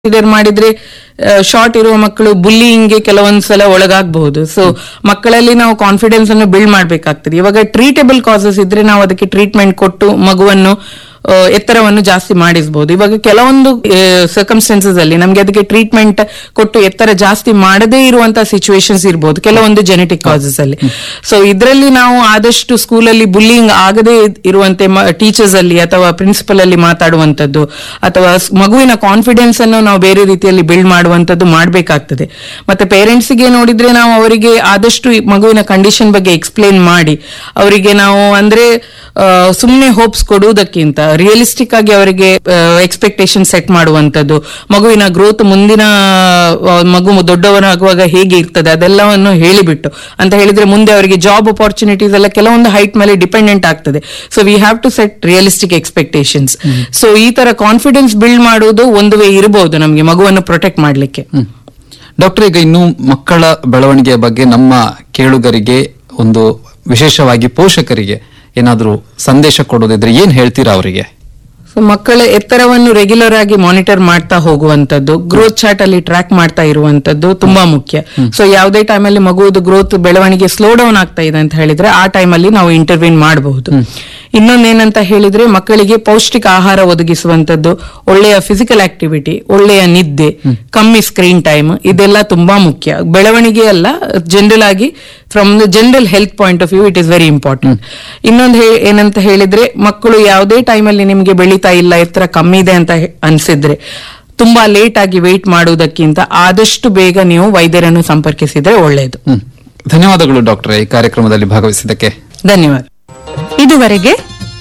Consider ಮಾಡಿದ್ರೆ short ಇರುವ ಮಕ್ಕಳು ಬುಲ್ಲಿಂಗ್ಗೆ ಕೆಲವೊಂದು ಸಲ ಒಳಗಾಗಬಹುದು ಸೊ ಮಕ್ಕಳಲ್ಲಿ ನಾವು ಕಾನ್ಫಿಡೆನ್ಸ್ ಅನ್ನು ಬಿಲ್ಡ್ ಮಾಡಬೇಕಾಗ್ತದೆ ಇವಾಗ ಟ್ರೀಟೇಬಲ್ ಕಾಸಸ್ ಇದ್ರೆ ನಾವು ಅದಕ್ಕೆ ಟ್ರೀಟ್ಮೆಂಟ್ ಕೊಟ್ಟು ಮಗುವನ್ನು ಆ, ಎತ್ತರವನ್ನು ಜಾಸ್ತಿ ಮಾಡಿಸಬಹುದು ಇವಾಗ ಕೆಲವೊಂದು ಸರ್ಕಮ್ಸ್ಟೆನ್ಸಸ್ ಅಲ್ಲಿ ನಮ್ಗೆ ಅದಕ್ಕೆ ಟ್ರೀಟ್ಮೆಂಟ್ ಕೊಟ್ಟು ಎತ್ತರ ಜಾಸ್ತಿ ಮಾಡದೇ ಇರುವಂತಹ ಸಿಚುವೇಶನ್ಸ್ ಇರಬಹುದು ಕೆಲವೊಂದು ಜೆನೆಟಿಕ್ ಕಾಸಸ್ ಅಲ್ಲಿ ಸೊ ಇದರಲ್ಲಿ ನಾವು ಆದಷ್ಟು ಸ್ಕೂಲಲ್ಲಿ ಬುಲ್ಲಿಂಗ್ ಆಗದೇ ಇರುವಂತೆ ಟೀಚರ್ಸ್ ಅಲ್ಲಿ ಅಥವಾ ಪ್ರಿನ್ಸಿಪಲ್ ಅಲ್ಲಿ ಮಾತಾಡುವಂತದ್ದು ಅಥವಾ ಸ್- ಮಗುವಿನ ಕಾನ್ಫಿಡೆನ್ಸ್ ಅನ್ನು ನಾವು ಬೇರೆ ರೀತಿಯಲ್ಲಿ ಬಿಲ್ಡ್ ಮಾಡುವಂತದ್ದು ಮಾಡಬೇಕಾಗ್ತದೆ ಮತ್ತೆ ಪೇರೆಂಟ್ಸ್ ಗೆ ನೋಡಿದ್ರೆ ನಾವು ಅವರಿಗೆ ಆದಷ್ಟು ಈ ಮಗುವಿನ ಕಂಡೀಷನ್ ಬಗ್ಗೆ ಎಕ್ಸ್ಪ್ಲೇನ್ ಮಾಡಿ ಅವರಿಗೆ ನಾವು ಅಂದ್ರೆ ಸುಮ್ಮನೆ ಹೋಪ್ಸ್ ಕೊಡುವುದಕ್ಕಿಂತ ರಿಯಲಿಸ್ಟಿಕ್ ಆಗಿ ಅವರಿಗೆ ಎಕ್ಸ್ಪೆಕ್ಟೇಷನ್ ಸೆಟ್ ಮಾಡುವಂತದ್ದು ಮಗುವಿನ ಗ್ರೋತ್ ಮುಂದಿನ ಆ, ಮಗು ದೊಡ್ಡವನಾಗುವಾಗ ಹೇಗೆ ಇರ್ತದೆ ಅದೆಲ್ಲವನ್ನು ಹೇಳಿಬಿಟ್ಟು ಅಂತ ಹೇಳಿದ್ರೆ ಮುಂದೆ ಅವರಿಗೆ ಜಾಬ್ ಅಪಾರ್ಚುನಿಟೀಸ್ ಎಲ್ಲ ಕೆಲವೊಂದು ಹೈಟ್ ಮೇಲೆ ಡಿಪೆಂಡೆಂಟ್ ಆಗ್ತದೆ so we have to set realistic expectations so ಈ ತರ ಕಾನ್ಫಿಡೆನ್ಸ್ ಬಿಲ್ಡ್ ಮಾಡುವುದು ಒಂದು ವೇ ಇರಬಹುದು ನಮಗೆ ಮಗುವನ್ನು ಪ್ರೊಟೆಕ್ಟ್ ಮಾಡ್ಲಿಕ್ಕೆ ಹ್ಮ್. ಡಾಕ್ಟರ್ ಈಗ ಇನ್ನು ಮಕ್ಕಳ ಬೆಳವಣಿಗೆಯ ಬಗ್ಗೆ ನಮ್ಮ ಕೇಳುಗರಿಗೆ ಒಂದು ವಿಶೇಷವಾಗಿ ಪೋಷಕರಿಗೆ ಏನಾದ್ರೂ ಸಂದೇಶ ಕೊಡೋದಿದ್ರೆ ಏನ್ ಹೇಳ್ತೀರಾ ಅವರಿಗೆ ಸೊ ಮಕ್ಕಳ ಎತ್ತರವನ್ನು ರೆಗ್ಯುಲರ್ ಆಗಿ ಮಾನಿಟರ್ ಮಾಡ್ತಾ ಹೋಗುವಂತದ್ದು ಗ್ರೋತ್ ಚಾರ್ಟ್ ಅಲ್ಲಿ ಟ್ರ್ಯಾಕ್ ಮಾಡ್ತಾ ಇರುವಂತದ್ದು ತುಂಬಾ ಮುಖ್ಯ ಸೊ ಯಾವುದೇ ಟೈಮಲ್ಲಿ ಮಗುವುದು ಗ್ರೋತ್ ಬೆಳವಣಿಗೆ ಸ್ಲೋ ಡೌನ್ ಆಗ್ತಾ ಇದೆ ಅಂತ ಹೇಳಿದ್ರೆ ಆ ಟೈಮಲ್ಲಿ ನಾವು ಇಂಟರ್ವ್ಯೂನ್ ಮಾಡಬಹುದು ಇನ್ನೊಂದೇನಂತ ಹೇಳಿದ್ರೆ ಮಕ್ಕಳಿಗೆ ಪೌಷ್ಟಿಕ ಆಹಾರ ಒದಗಿಸುವಂತದ್ದು ಒಳ್ಳೆಯ ಫಿಸಿಕಲ್ ಆಕ್ಟಿವಿಟಿ ಒಳ್ಳೆಯ ನಿದ್ದೆ ಕಮ್ಮಿ ಸ್ಕ್ರೀನ್ ಟೈಮ್ ಇದೆಲ್ಲ ತುಂಬಾ ಮುಖ್ಯ ಬೆಳವಣಿಗೆ ಅಲ್ಲ ಜನರಲ್ ಆಗಿ from the general health point of view it is very important ಇನ್ನೊಂದು ಹೇ- ಏನಂತ ಹೇಳಿದ್ರೆ ಮಕ್ಕಳು ಯಾವುದೇ ಟೈಮಲ್ಲಿ ನಿಮಗೆ ಬೆಳೀತಾ ಇಲ್ಲ ಎತ್ತರ ಕಮ್ಮಿ ಇದೆ ಅಂತ ಹೆ- ಅನ್ಸಿದ್ರೆ ತುಂಬಾ ಲೇಟ್ ಆಗಿ ವೇಟ್ ಮಾಡುವುದಕ್ಕಿಂತ ಆದಷ್ಟು ಬೇಗ ನೀವು ವೈದ್ಯರನ್ನು ಸಂಪರ್ಕಿಸಿದ್ರೆ ಒಳ್ಳೆಯದು ಹ್ಮ್. ಧನ್ಯವಾದಗಳು ಡಾಕ್ಟರ್ ಈ ಕಾರ್ಯಕ್ರಮದಲ್ಲಿ ಭಾಗವಹಿಸಿದ್ದಕ್ಕೆ ಧನ್ಯವಾದ ಇದುವರೆಗೆ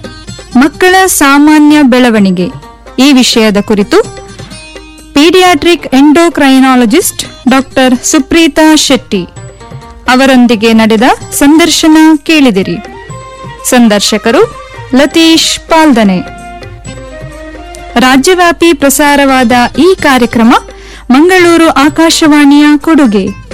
ಮಕ್ಕಳ ಸಾಮಾನ್ಯ ಬೆಳವಣಿಗೆ ಈ ವಿಷಯದ ಕುರಿತು pediatric endocrinologist doctor Supreetha Shetty ಅವರೊಂದಿಗೆ ನಡೆದ ಸಂದರ್ಶನ ಕೇಳಿದಿರಿ ಸಂದರ್ಶಕರು ಲತೀಶ್ ಪಾಲ್ದನೆ ರಾಜ್ಯವ್ಯಾಪಿ ಪ್ರಸಾರವಾದ ಈ ಕಾರ್ಯಕ್ರಮ ಮಂಗಳೂರು ಆಕಾಶವಾಣಿಯ ಕೊಡುಗೆ